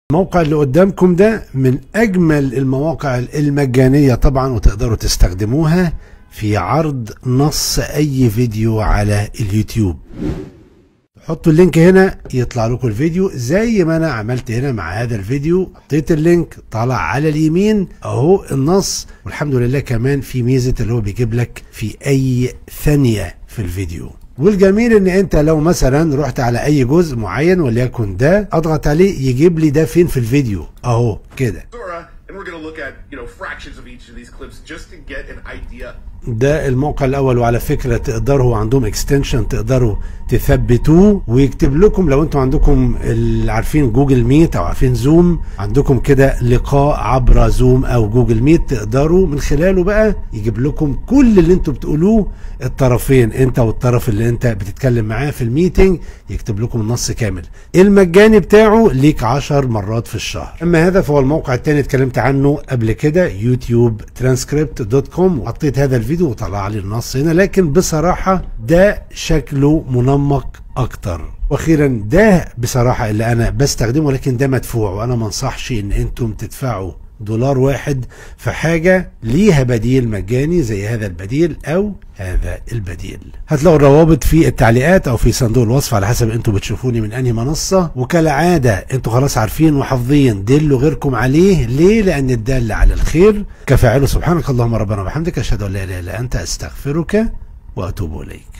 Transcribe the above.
الموقع اللي قدامكم ده من اجمل المواقع المجانيه طبعا وتقدروا تستخدموها في عرض نص اي فيديو على اليوتيوب حطوا اللينك هنا يطلع لكم الفيديو زي ما انا عملت هنا مع هذا الفيديو حطيت اللينك طالع على اليمين اهو النص والحمد لله كمان في ميزه اللي هو بيجيب لك في اي ثانيه في الفيديو والجميل ان انت لو مثلا رحت على اي جزء معين وليكن ده اضغط عليه يجيب لي ده فين في الفيديو اهو كده Sora, and we're going to look at, you know, fractions of each of these clips just to get an idea. ده الموقع الاول وعلى فكره تقدروا عندهم اكستنشن تقدروا تثبتوه ويكتب لكم لو انتم عندكم اللي عارفين جوجل ميت او عارفين زوم عندكم كده لقاء عبر زوم او جوجل ميت تقدروا من خلاله بقى يجيب لكم كل اللي انتم بتقولوه الطرفين انت والطرف اللي انت بتتكلم معاه في الميتنج يكتب لكم النص كامل المجاني بتاعه ليك عشر مرات في الشهر اما هذا فهو الموقع التاني اتكلمت عنه قبل كده يوتيوب ترانسكريبت دوت كوم وحطيت هذا الفيديو وطلع لي النص هنا لكن بصراحة ده شكله منمق اكتر واخيرا ده بصراحة اللي انا بستخدمه لكن ده مدفوع وانا ما انصحش ان انتم تدفعوا دولار واحد في حاجة ليها بديل مجاني زي هذا البديل او هذا البديل هتلاقوا الروابط في التعليقات او في صندوق الوصف على حسب انتوا بتشوفوني من انهي منصة وكالعادة انتوا خلاص عارفين وحافظين دلوا غيركم عليه ليه لان الدال على الخير كفاعله سبحانك اللهم ربنا وبحمدك اشهد ان لا اله الا انت استغفرك واتوب اليك